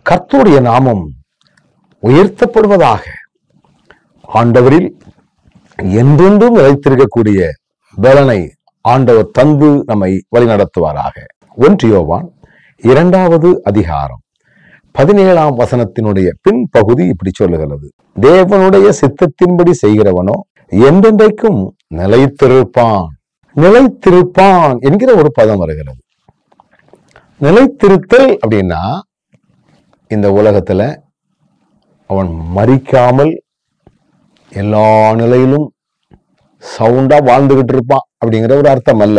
கர்த்தருடைய நாமம் உயர்த்தப்படுவதாக ஆண்டவரில் என்றென்றும் நிலைத்திருக்கக்கூடிய பலனை ஆண்டவர் தந்து நம்மை வழிநடத்துவாராக ஒன்று யோவான் இரண்டாவது அதிகாரம் பதினேழாம் வசனத்தினுடைய பின்பகுதி இப்படி சொல்லுகிறது தேவனுடைய சித்தத்தின்படி செய்கிறவனோ என்றென்றைக்கும் நிலைத்திருப்பான் நிலைத்திருப்பான் என்கிற ஒரு பதம் வருகிறது நிலைத்திருத்தல் அப்படின்னா இந்த உலகத்துல அவன் மறிக்காமல் எல்லா நிலையிலும் சவுண்டா வாழ்ந்துகிட்டு இருப்பான் அப்படிங்கிற ஒரு அர்த்தம் அல்ல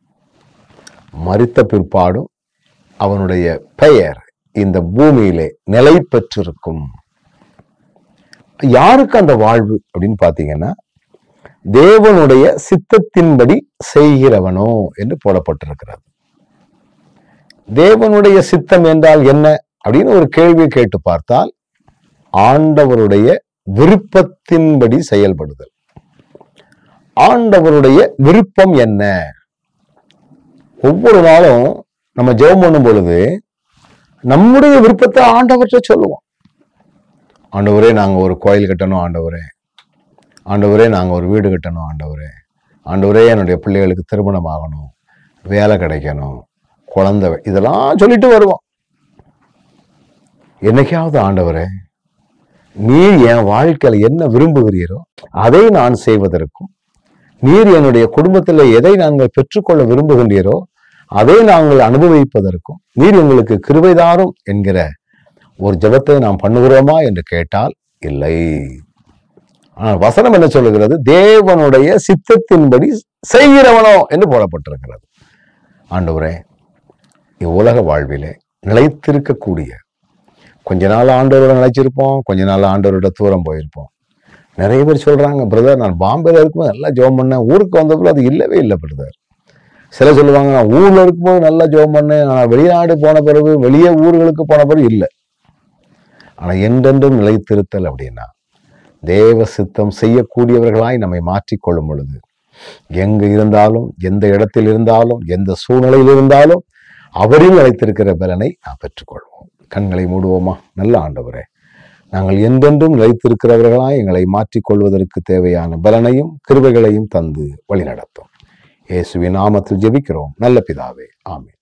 மறித்த பிற்பாடும் அவனுடைய பெயர் இந்த பூமியிலே நிலை பெற்றிருக்கும் யாருக்கு அந்த வாழ்வு அப்படின்னு பாத்தீங்கன்னா தேவனுடைய சித்தத்தின்படி செய்கிறவனோ என்று போடப்பட்டிருக்கிறது தேவனுடைய சித்தம் என்றால் என்ன அப்படின்னு ஒரு கேள்வியை கேட்டு பார்த்தால் ஆண்டவருடைய விருப்பத்தின்படி செயல்படுதல் ஆண்டவருடைய விருப்பம் என்ன ஒவ்வொரு நாளும் நம்ம ஜெபம் பண்ணும் பொழுது நம்முடைய விருப்பத்தை ஆண்டவர்கிட்ட சொல்லுவோம் ஆண்டவரே நாங்க ஒரு கோயில் கட்டணும் ஆண்டவரே ஆண்டவரே நாங்க ஒரு வீடு கட்டணும் ஆண்டவரே ஆண்டவரே என்னுடைய பிள்ளைகளுக்கு திருமணம் ஆகணும் வேலை கிடைக்கணும் குழந்தை வே- இதெல்லாம் சொல்லிட்டு வருவோம் என்னைக்காவது ஆண்டவரே நீர் என் வாழ்க்கையில என்ன விரும்புகிறீரோ அதை நான் செய்வதற்கும் நீர் என்னுடைய குடும்பத்தில் எதை நாங்கள் பெற்றுக்கொள்ள விரும்புகின்றீரோ அதை நாங்கள் அனுபவிப்பதற்கும் நீர் எங்களுக்கு கிருபைதாரும் என்கிற ஒரு ஜெபத்தை நாம் பண்ணுகிறோமா என்று கேட்டால் இல்லை ஆனால் வசனம் என்ன சொல்லுகிறது தேவனுடைய சித்தத்தின்படி செய்கிறவனோ என்று போடப்பட்டிருக்கிறது ஆண்டவரே இவ்வுலக வாழ்விலே நிலைத்திருக்கக்கூடிய கொஞ்ச நாள் ஆண்டவரோட நிலைச்சிருப்போம் கொஞ்ச நாள் ஆண்டவரோட தூரம் போயிருப்போம் நிறைய பேர் சொல்றாங்க பிரதர் நான் பாம்பேல இருக்கும்போது நல்லா ஜெபம் பண்ணேன் ஊருக்கு வந்தப்போ அது இல்லவே இல்லை பிரதர் சில சொல்லுவாங்க நான் ஊர்ல இருக்கும்போது நல்லா ஜெபம் பண்ணேன் நான் வெளிநாடு போன பிறகு வெளியே ஊர்களுக்கு போன பிறகு இல்லை ஆனா என்றென்றும் நிலைத்திருத்தல் அப்படின்னா தேவ சித்தம் செய்யக்கூடியவர்களாய் நம்மை மாற்றிக்கொள்ளும் பொழுது எங்க இருந்தாலும் எந்த இடத்தில் இருந்தாலும் எந்த சூழ்நிலையில் இருந்தாலும் அவரில் நிலைத்திருக்கிற பலனை நாம் பெற்றுக்கொள்வோம் கண்களை மூடுவோமா நல்ல ஆண்டவரே நாங்கள் என்றென்றும் நிலைத்திருக்கிறவர்களாய் எங்களை மாற்றிக்கொள்வதற்கு தேவையான பலனையும் கிருபைகளையும் தந்து வழிநடத்தும் இயேசுவின் நாமத்தில் ஜெபிக்கிறோம் நல்ல பிதாவே ஆமென்